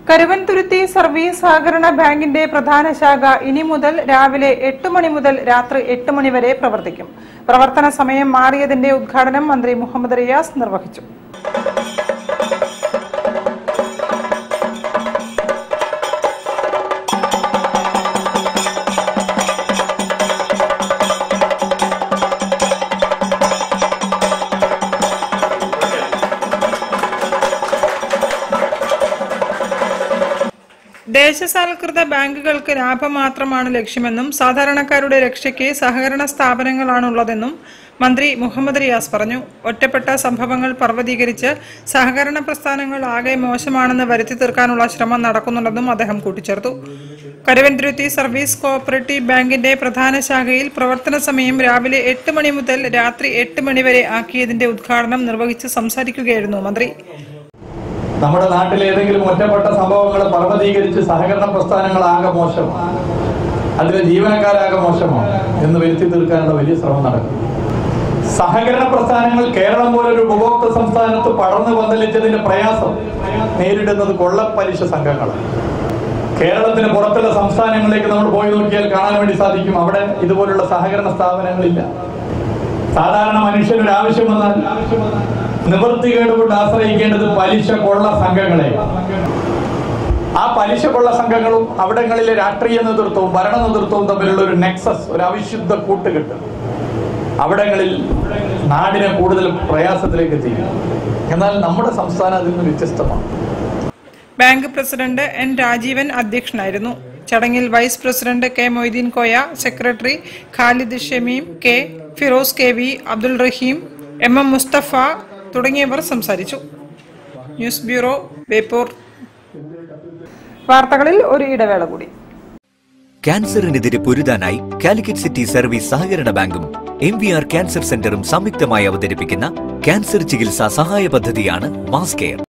Karuvanthuruthy service സഹകരണ ബാങ്കിന്റെ പ്രധാന ശാഖ ഇനി മുതൽ രാവിലെ എട്ട് മണി മുതൽ രാത്രി എട്ട് മണി വരെ പ്രവർത്തിക്കും പ്രവർത്തന സമയം മാറിയതിന്റെ ഉദ്ഘാടനം മന്ത്രി മുഹമ്മദ് റിയാസ് നിർവഹിച്ചു ദേശസാൽകൃത ബാങ്കുകൾക്ക് ലാഭം മാത്രമാണ് ലക്ഷ്യമെന്നും സാധാരണക്കാരുടെ രക്ഷയ്ക്ക് സഹകരണ സ്ഥാപനങ്ങളാണുള്ളതെന്നും മന്ത്രി മുഹമ്മദ് റിയാസ് പറഞ്ഞു ഒറ്റപ്പെട്ട സംഭവങ്ങൾ പർവ്വതീകരിച്ച് സഹകരണ പ്രസ്ഥാനങ്ങൾ ആകെ മോശമാണെന്ന് വരുത്തി തീർക്കാനുള്ള ശ്രമം നടക്കുന്നുണ്ടെന്നും അദ്ദേഹം കൂട്ടിച്ചേർത്തു കരുവന്തുരുത്തി സർവീസ് കോഓപ്പറേറ്റീവ് ബാങ്കിന്റെ പ്രധാന ശാഖയിൽ പ്രവർത്തന സമയം രാവിലെ എട്ട് മണി മുതൽ രാത്രി എട്ട് മണി വരെ ആക്കിയതിന്റെ ഉദ്ഘാടനം നിർവഹിച്ച് സംസാരിക്കുകയായിരുന്നു മന്ത്രി നമ്മുടെ നാട്ടിൽ ഏതെങ്കിലും ഒറ്റപ്പെട്ട സംഭവങ്ങൾ പർവ്വതീകരിച്ച് സഹകരണ പ്രസ്ഥാനങ്ങൾ ആകെ മോശമാണ് അതിലെ ജീവനക്കാരാകെ മോശമാണ് എന്ന് വരുത്തി തീർക്കാനുള്ള വലിയ ശ്രമം നടക്കും സഹകരണ പ്രസ്ഥാനങ്ങൾ കേരളം പോലൊരു ഉപഭോക്തൃ സംസ്ഥാനത്ത് പടർന്നു പന്തലിച്ചതിന്റെ പ്രയാസം നേരിടുന്നത് കൊള്ളപ്പലിശ സംഘങ്ങളാണ് കേരളത്തിന് പുറത്തുള്ള സംസ്ഥാനങ്ങളിലേക്ക് നമ്മൾ പോയി നോക്കിയാൽ കാണാൻ വേണ്ടി സാധിക്കും അവിടെ ഇതുപോലുള്ള സഹകരണ സ്ഥാപനങ്ങളില്ല സാധാരണ മനുഷ്യനൊരു ആവശ്യം വന്നാൽ നിവൃത്തികേട് കൊണ്ട് ആശ്രയിക്കേണ്ടത് പലിശ കൊള്ള സംഘങ്ങളെ ആ പലിശ കൊള്ള സംഘങ്ങളും അവിടങ്ങളിലെ രാഷ്ട്രീയ നേതൃത്വവും ഭരണ നേതൃത്വവും തമ്മിലുള്ള ഒരു നെക്സസ് ഒരു അവിശുദ്ധ കൂട്ടുകെട്ട് അവിടങ്ങളിൽ നാടിനെ കൂടുതൽ പ്രയാസത്തിലേക്ക് എത്തിക്കും എന്നാൽ നമ്മുടെ സംസ്ഥാനം അതിൽ നിന്ന് വ്യത്യസ്തമാണ് ബാങ്ക് പ്രസിഡന്റ് എൻ രാജീവൻ അധ്യക്ഷനായിരുന്നു ചടങ്ങിൽ vice president K Moideen Koya secretary Khalid Shameem K Firoz K V Abdul Rahim M M Mustafa തുടങ്ങിയവർ സംസാരിച്ചു ന്യൂസ് ബ്യൂറോ ബേപ്പൂർ വാർത്തകളിൽ ഒരു ഇടവേള കൂടി ക്യാൻസറിനെതിരെ പൊരുതാനായി കാലിക്കറ്റ് സിറ്റി സർവീസ് സഹകരണ ബാങ്കും എം വി ആർ ക്യാൻസർ സെന്ററും സംയുക്തമായി അവതരിപ്പിക്കുന്ന ക്യാൻസർ ചികിത്സാ സഹായ പദ്ധതിയാണ് മാസ് കെയർ